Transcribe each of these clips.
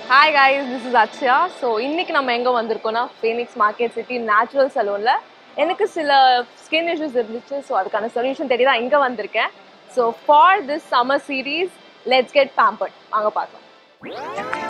Hi guys this is Akshaya so இன்னைக்கு நம்ம எங்கே வந்திருக்கோம்னா ஃபீனிக்ஸ் மார்க்கெட் சிட்டி நேச்சுரல் சலூனில் எனக்கு சில ஸ்கின் இஷ்யூஸ் இருந்துச்சு ஸோ அதுக்கான சொல்யூஷன் தேடி தான் இங்கே வந்திருக்கேன் so for this summer series let's get pampered வாங்க பார்க்கலாம்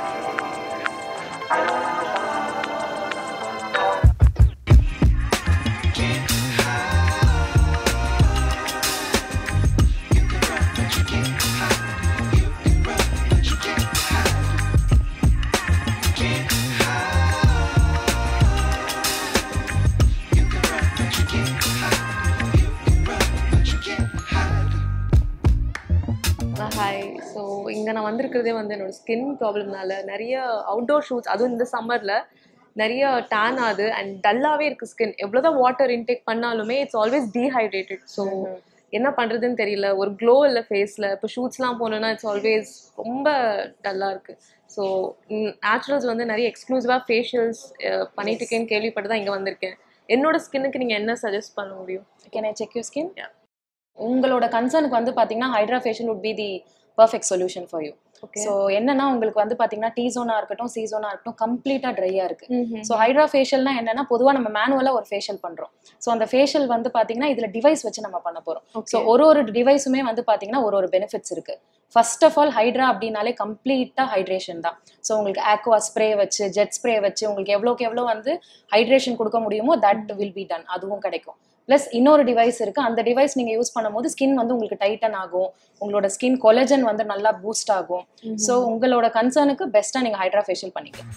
ஹாய் ஸோ இங்கே நான் வந்திருக்கிறதே வந்து என்னோட ஸ்கின் ப்ராப்ளம்னால நிறைய அவுட்டோர் ஷூட்ஸ் அதுவும் இந்த சம்மரில் நிறைய டேன் ஆகுது அண்ட் டல்லாகவே இருக்குது ஸ்கின் எவ்வளோதான் வாட்டர் இன்டேக் பண்ணாலுமே இட்ஸ் ஆல்வேஸ் டீஹைட்ரேட்டட் ஸோ என்ன பண்ணுறதுன்னு தெரியல ஒரு க்ளோ இல்லை ஃபேஸில் இப்போ ஷூட்ஸ்லாம் போனோன்னா இட்ஸ் ஆல்வேஸ் ரொம்ப டல்லாக இருக்குது ஸோ நேச்சுரல்ஸ் வந்து நிறைய எக்ஸ்க்ளூசிவாக ஃபேஷியல்ஸ் பண்ணிட்டு இருக்கேன்னு கேள்விப்பட்டு தான் இங்கே வந்திருக்கேன் என்னோட ஸ்கின்னுக்கு நீங்கள் என்ன சஜஸ்ட் பண்ண முடியும் can I check you skin Yeah. உங்களோட கன்சர்னுக்கு வந்து பார்த்தீங்கன்னா hydra facial would be the perfect solution for you Okay. So என்னன்னா உங்களுக்கு வந்து பார்த்தீங்கன்னா டி ஜோனா இருக்கட்டும் சி ஜோனா இருக்கட்டும் கம்ப்ளீட்டாக ட்ரையாக இருக்கு ம்ஹும். ஸோ ஹைட்ரா ஃபேஷியல்னா என்னன்னா பொதுவாக நம்ம மேனுவலாக ஒரு ஃபேஷியல் பண்ணுறோம் ஸோ அந்த ஃபேஷியல் வந்து பார்த்தீங்கன்னா இதில் டிவைஸ் வச்சு நம்ம பண்ண போகிறோம் ஸோ Okay. ஒரு ஒரு டிவைஸுமே வந்து பார்த்தீங்கன்னா ஒரு ஒரு பெனிஃபிட்ஸ் இருக்கு ஃபர்ஸ்ட் ஆஃப் ஆல் ஹைட்ரா அப்படின்னாலே கம்ப்ளீட்டாக ஹைட்ரேஷன் தான் ஸோ உங்களுக்கு ஆக்வா ஸ்ப்ரே வச்சு ஜெட் ஸ்ப்ரே வச்சு உங்களுக்கு எவ்வளோக்கு எவ்வளோ வந்து ஹைட்ரேஷன் கொடுக்க முடியுமோ தட் வில் பி டன் அதுவும் கிடைக்கும் ப்ளஸ் இன்னொரு டிவைஸ் இருக்கு அந்த டிவைஸ் நீங்க யூஸ் பண்ணும்போது ஸ்கின் வந்து உங்களுக்கு டைட்டன் ஆகும் உங்களோட ஸ்கின் கொலஜன் வந்து நல்லா பூஸ்ட் ஆகும் ஸோ உங்களோட கன்சர்னுக்கு பெஸ்ட்டாக நீங்க ஹைட்ரா ஃபேஷியல் பண்ணிக்கலாம்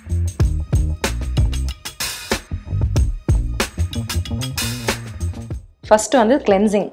ஃபர்ஸ்ட் வந்து கிளென்சிங்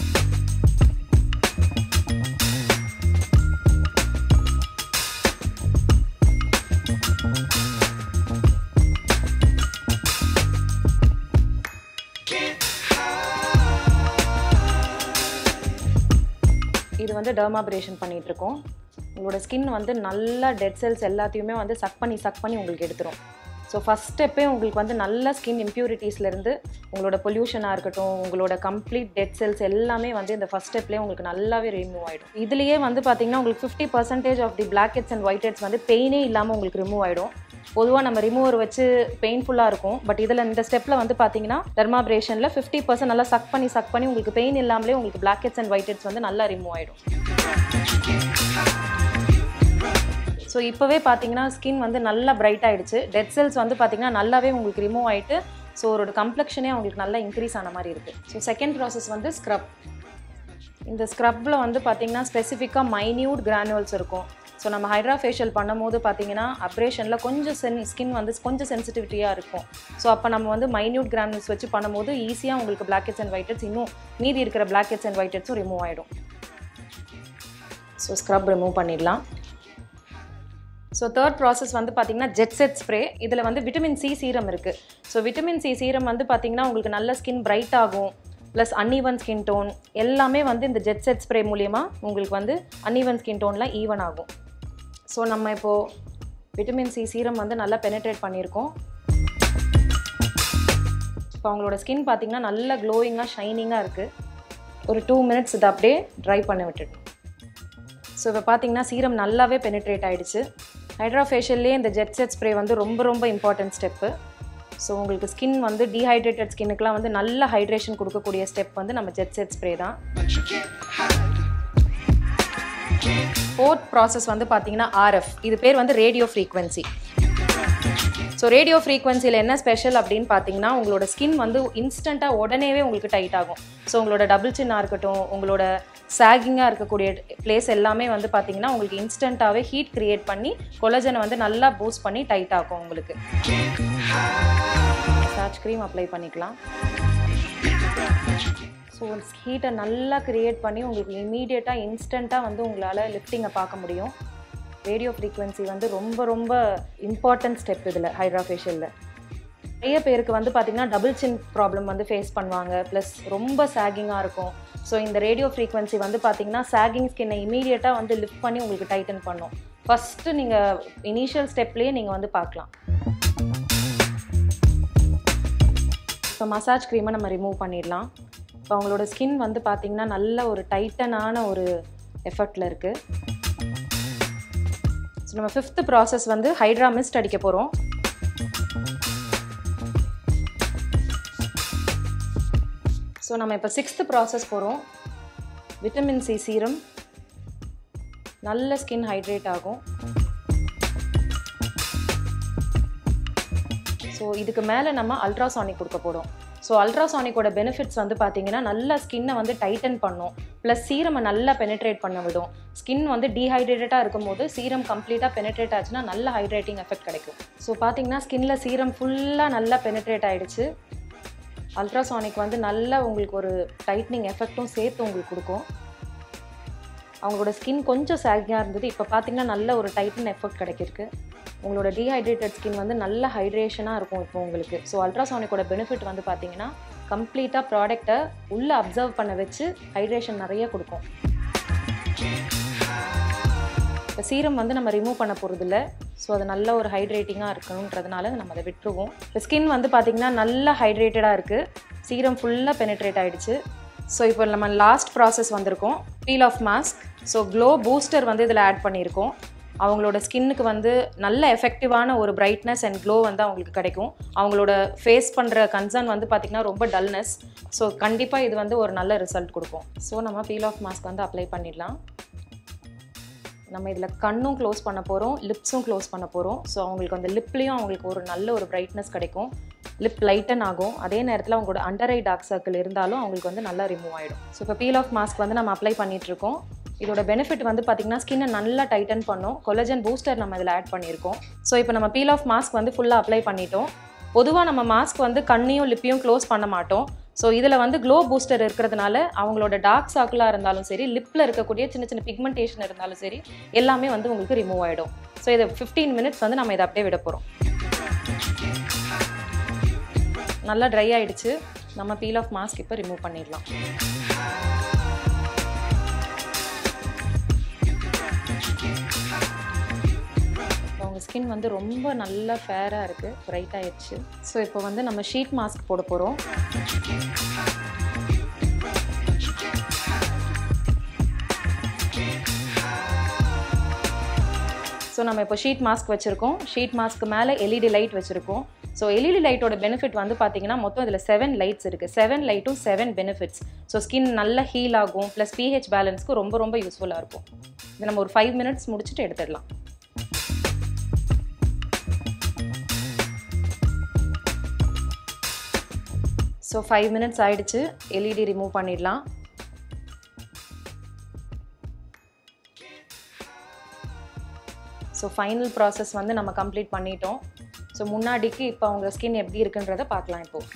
இது வந்து டெர்மாபிரேஷன் பண்ணிட்டு இருக்கோம் உங்களோட ஸ்கின் வந்து நல்லா டெட் செல்ஸ் எல்லாத்தையுமே வந்து சக் பண்ணி சக் பண்ணி உங்களுக்கு எடுத்துரும் ஸோ ஃபஸ்ட் ஸ்டெப்பே உங்களுக்கு வந்து நல்ல ஸ்கின் இம்ப்யூரிட்டிஸ்லேருந்து உங்களோட பொல்யூஷனாக இருக்கட்டும் உங்களோட கம்ப்ளீட் டெட் செல்ஸ் எல்லாமே வந்து இந்த ஃபஸ்ட் ஸ்டெப்லேயே உங்களுக்கு நல்லாவே ரிமூவ் ஆகிடும் இதுலேயே வந்து பார்த்தீங்கன்னா உங்களுக்கு fifty percentage of the blackheads and whiteheads வந்து பெயினே இல்லாமல் உங்களுக்கு ரிமூவ் ஆகிடும் பொதுவாக நம்ம ரிமூவர் வச்சு பெயின்ஃபுல்லாக இருக்கும் பட் இதில் இந்த ஸ்டெப்பில் வந்து பார்த்தீங்கன்னா டெர்மாபிரேஷனில் ஃபிஃப்டி பர்சன்ட் நல்லா சக் பண்ணி சக் பண்ணி உங்களுக்கு பெயின் இல்லாமலே உங்களுக்கு blackheads and whiteheads வந்து நல்லா ரிமூவ் ஆகிடும் ஸோ இப்போவே பார்த்தீங்கன்னா ஸ்கின் வந்து நல்லா பிரைட் ஆயிடுச்சு டெட் செல்ஸ் வந்து பார்த்தீங்கன்னா நல்லாவே உங்களுக்கு ரிமூவ் ஆயிட்டு ஸோ ஒரு கம்ப்ளெக்ஷனே உங்களுக்கு நல்லா இன்க்ரீஸ் ஆன மாதிரி இருக்குது ஸோ செகண்ட் ப்ராசஸ் வந்து ஸ்க்ரப் இந்த ஸ்க்ரப்பில் வந்து பார்த்தீங்கன்னா ஸ்பெசிஃபிக்காக மைன்யூட் கிரானுவல்ஸ் இருக்கும் ஸோ நம்ம ஹைட்ரா ஃபேஷியல் பண்ணும்போது பார்த்தீங்கன்னா அப்ரேஷனில் கொஞ்சம் சென் ஸ்கின் வந்து கொஞ்சம் சென்சிட்டிவிட்டியாக இருக்கும் ஸோ அப்போ நம்ம வந்து மைன்யூட் கிரானுவல்ஸ் வச்சு பண்ணும்போது ஈஸியாக உங்களுக்கு blackheads and whiteheads இன்னும் மீதி இருக்கிற பிளாக் ஹெட்ஸ் அண்ட் ஒயிட் ஹெட்ஸும் ரிமூவ் ஆகிடும் ஸோ ஸ்க்ரப் ரிமூவ் பண்ணிடலாம் ஸோ தேர்ட் ப்ராசஸ் வந்து பார்த்தீங்கன்னா ஜெட் செட் ஸ்ப்ரே இதில் வந்து விட்டமின் சி சீரம் இருக்குது ஸோ விட்டமின் சி சீரம் வந்து பார்த்தீங்கன்னா உங்களுக்கு நல்ல ஸ்கின் பிரைட் ஆகும் ப்ளஸ் அன்ஈவன் ஸ்கின் டோன் எல்லாமே வந்து இந்த ஜெட் செட் ஸ்ப்ரே மூலியமா உங்களுக்கு வந்து அன்ஈவன் ஸ்கின் டோன்லாம் ஈவன் ஆகும் ஸோ நம்ம இப்போது விட்டமின் சி சீரம் வந்து நல்லா பெனிட்ரேட் பண்ணியிருக்கோம் இப்போ அவங்களோட ஸ்கின் பார்த்தீங்கன்னா நல்ல க்ளோயிங்காக ஷைனிங்காக இருக்குது ஒரு டூ மினிட்ஸ் இதை அப்படியே ட்ரை பண்ண விட்டுடணும் ஸோ இப்போ பார்த்தீங்கன்னா சீரம் நல்லாவே பெனிட்ரேட் ஆயிடுச்சு ஹைட்ரா ஃபேஷியல்லே இந்த ஜெட் செட் ஸ்ப்ரே வந்து ரொம்ப ரொம்ப இம்பார்ட்டன்ட் ஸ்டெப்பு ஸோ உங்களுக்கு ஸ்கின் வந்து டீஹைட்ரேட்டட் ஸ்கின்னுக்குலாம் வந்து நல்ல ஹைட்ரேஷன் கொடுக்கக்கூடிய ஸ்டெப் வந்து நம்ம ஜெட் செட் ஸ்ப்ரே தான் ஃபோர்த் ப்ராசஸ் வந்து பார்த்தீங்கன்னா ஆர்எஃப் இது பேர் வந்து ரேடியோ ஃப்ரீக்வன்சி ஸோ ரேடியோ ஃப்ரீக்வன்சியில் என்ன ஸ்பெஷல் அப்படின்னு பார்த்தீங்கன்னா உங்களோட ஸ்கின் வந்து இன்ஸ்டண்ட்டாக உடனேவே உங்களுக்கு டைட் ஆகும் ஸோ உங்களோட டபுள் சின்னாக இருக்கட்டும் உங்களோட சாகிங்காக இருக்கக்கூடிய பிளேஸ் எல்லாமே வந்து பார்த்தீங்கன்னா உங்களுக்கு இன்ஸ்டண்ட்டாகவே ஹீட் கிரியேட் பண்ணி கொலஜனை வந்து நல்லா பூஸ்ட் பண்ணி டைட் ஆகும் உங்களுக்கு மசாஜ் க்ரீம் அப்ளை பண்ணிக்கலாம் ஸோ ஹீட்டை நல்லா கிரியேட் பண்ணி உங்களுக்கு இமீடியட்டாக இன்ஸ்டண்ட்டாக வந்து உங்களால் லிஃப்டிங்கை பார்க்க முடியும் ரேடியோ ஃப்ரீக்வன்சி வந்து ரொம்ப ரொம்ப இம்பார்ட்டன்ட் ஸ்டெப் இதில் ஹைட்ரா ஃபேஷியலில் நிறைய பேருக்கு வந்து பார்த்திங்கன்னா டபுள் சின் ப்ராப்ளம் வந்து ஃபேஸ் பண்ணுவாங்க ப்ளஸ் ரொம்ப சாகிங்காக இருக்கும் ஸோ இந்த ரேடியோ ஃப்ரீக்வன்சி வந்து பார்த்திங்கன்னா சாகிங் ஸ்கின்னை இமீடியட்டாக வந்து லிஃப்ட் பண்ணி உங்களுக்கு டைட்டன் பண்ணும் ஃபஸ்ட்டு நீங்கள் இனிஷியல் ஸ்டெப்லேயே நீங்கள் வந்து பார்க்கலாம் இப்போ மசாஜ் க்ரீமை நம்ம ரிமூவ் பண்ணிடலாம் இப்போ அவங்களோட ஸ்கின் வந்து பார்த்திங்கன்னா நல்ல ஒரு டைட்டனான ஒரு எஃபெக்டில் இருக்குது ஸோ நம்ம ஃபிஃப்த் ப்ராசஸ் வந்து ஹைட்ரா மிஸ்ட் அடிக்க போகிறோம் ஸோ நம்ம இப்போ சிக்ஸ்த்து ப்ராசஸ் போகிறோம் விட்டமின் சி சீரம் நல்ல ஸ்கின் ஹைட்ரேட் ஆகும் ஸோ இதுக்கு மேலே நம்ம அல்ட்ராசானிக் கொடுக்க போகிறோம் ஸோ அல்ட்ராசானிக்கோட பெனிஃபிட்ஸ் வந்து பார்த்தீங்கன்னா நல்லா ஸ்கின்னை வந்து டைட்டன் பண்ணும் ப்ளஸ் சீரமை நல்லா பெனிட்ரேட் பண்ண விடும் ஸ்கின் வந்து டீஹைட்ரேட்டடாக இருக்கும்போது சீரம் கம்ப்ளீட்டாக பெனிட்ரேட் ஆச்சுன்னா நல்ல ஹைட்ரேட்டிங் எஃபெக்ட் கிடைக்கும் ஸோ பார்த்தீங்கன்னா ஸ்கின்ல சீரம் ஃபுல்லாக நல்லா பெனிட்ரேட் ஆயிடுச்சு அல்ட்ராசானிக் வந்து நல்ல உங்களுக்கு ஒரு டைட்னிங் எஃபெக்ட்டும் சேர்த்து உங்களுக்கு கொடுக்கும் அவங்களோட ஸ்கின் கொஞ்சம் சாகியாக இருந்தது இப்போ பார்த்தீங்கன்னா நல்ல ஒரு டைட்டன் எஃபெக்ட் கிடைக்கிருக்கு உங்களோட டீஹைட்ரேட்டட் ஸ்கின் வந்து நல்ல ஹைட்ரேஷனாக இருக்கும் இப்போ உங்களுக்கு ஸோ அல்ட்ராசானிக்கோட பெனிஃபிட் வந்து பார்த்தீங்கன்னா கம்ப்ளீட்டாக ப்ராடக்டை உள்ளே அப்சர்வ் பண்ண வச்சு ஹைட்ரேஷன் நிறைய கொடுக்கும் இப்போ சீரம் வந்து நம்ம ரிமூவ் பண்ண போகிறதில்ல ஸோ அது நல்ல ஒரு ஹைட்ரேட்டிங்காக இருக்கணுன்றதுனால நம்ம அதை விட்டுருவோம் இப்போ ஸ்கின் வந்து பார்த்திங்கன்னா நல்லா ஹைட்ரேட்டடாக இருக்குது சீரம் ஃபுல்லாக பெனிட்ரேட் ஆகிடுச்சு ஸோ இப்போ நம்ம லாஸ்ட் ப்ராசஸ் வந்திருக்கோம் peel off mask so glow booster வந்து இதில் ஆட் பண்ணியிருக்கோம் அவங்களோட ஸ்கின்னுக்கு வந்து நல்ல எஃபெக்டிவான ஒரு பிரைட்னஸ் அண்ட் க்ளோ வந்து அவங்களுக்கு கிடைக்கும் அவங்களோட ஃபேஸ் பண்ணுற கன்சர்ன் வந்து பார்த்திங்கன்னா ரொம்ப டல்னஸ் ஸோ கண்டிப்பாக இது வந்து ஒரு நல்ல ரிசல்ட் கொடுக்கும் ஸோ நம்ம பீல் ஆஃப் மாஸ்க் வந்து அப்ளை பண்ணிடலாம் நம்ம இதில் கண்ணும் க்ளோஸ் பண்ண போகிறோம் லிப்ஸும் க்ளோஸ் பண்ண போகிறோம் ஸோ அவங்களுக்கு அந்த லிப்லேயும் அவங்களுக்கு ஒரு நல்ல ஒரு பிரைட்னஸ் கிடைக்கும் லிப் லைட்டன் ஆகும் அதே நேரத்தில் அவங்களோட அண்டர் ஐ டார்க் சர்க்கிள் இருந்தாலும் அவங்களுக்கு வந்து நல்லா ரிமூவ் ஆகிடும் ஸோ இப்போ பீல் ஆஃப் மாஸ்க் வந்து நம்ம அப்ளை பண்ணிகிட்ருக்கோம் இதோட பெனிஃபிட் வந்து பார்த்திங்கன்னா ஸ்கின்னை நல்லா டைட்டன் பண்ணும் கொலஜன் பூஸ்டர் நம்ம இதில் ஆட் பண்ணியிருக்கோம் ஸோ இப்போ நம்ம பீல் ஆஃப் மாஸ்க் வந்து ஃபுல்லாக அப்ளை பண்ணிட்டோம் பொதுவாக நம்ம மாஸ்க் வந்து கண்ணையும் லிப்பையும் க்ளோஸ் பண்ண மாட்டோம் ஸோ இதில் வந்து க்ளோ பூஸ்டர் இருக்கிறதுனால அவங்களோட டார்க் சாக்கிளாக இருந்தாலும் சரி லிப்பில் இருக்கக்கூடிய சின்ன சின்ன பிக்மெண்டேஷன் இருந்தாலும் சரி எல்லாமே வந்து உங்களுக்கு ரிமூவ் ஆகிடும் ஸோ இதை ஃபிஃப்டீன் மினிட்ஸ் வந்து நம்ம இதை அப்படியே விட போகிறோம் நல்லா ட்ரை ஆயிடுச்சு நம்ம பீல் ஆஃப் மாஸ்க் இப்போ ரிமூவ் பண்ணிடலாம் அவங்க ஸ்கின் வந்து ரொம்ப நல்ல ஃபேராக இருக்குது பிரைட் ஆயிடுச்சு ஸோ இப்போ வந்து நம்ம ஷீட் மாஸ்க் போட போகிறோம் ஸோ நம்ம இப்போ ஷீட் மாஸ்க் வச்சுருக்கோம் ஷீட் மாஸ்க்கு மேலே எல்இடி லைட் வச்சுருக்கோம் ஸோ எல்இடி லைட்டோட பெனிஃபிட் வந்து பார்த்தீங்கன்னா மொத்தம் இதில் செவன் லைட்ஸ் இருக்குது செவன் லைட்டும் செவன் பெனிஃபிட்ஸ் ஸோ ஸ்கின் நல்லா ஹீல் ஆகும் ப்ளஸ் பிஹெச் பேலன்ஸ்க்கு ரொம்ப ரொம்ப யூஸ்ஃபுல்லாக இருக்கும் இது நம்ம ஒரு ஃபைவ் மினிட்ஸ் முடிச்சுட்டு எடுத்துடலாம் ஸோ ஃபைவ் மினிட்ஸ் ஆயிடுச்சு எல்இடி ரிமூவ் பண்ணிடலாம் ஸோ ஃபைனல் ப்ராசஸ் வந்து நம்ம கம்ப்ளீட் பண்ணிட்டோம் ஸோ முன்னாடிக்கு இப்போ அவங்க ஸ்கின் எப்படி இருக்குன்றதை பார்க்கலாம் இப்போது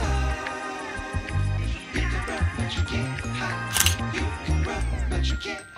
But you can't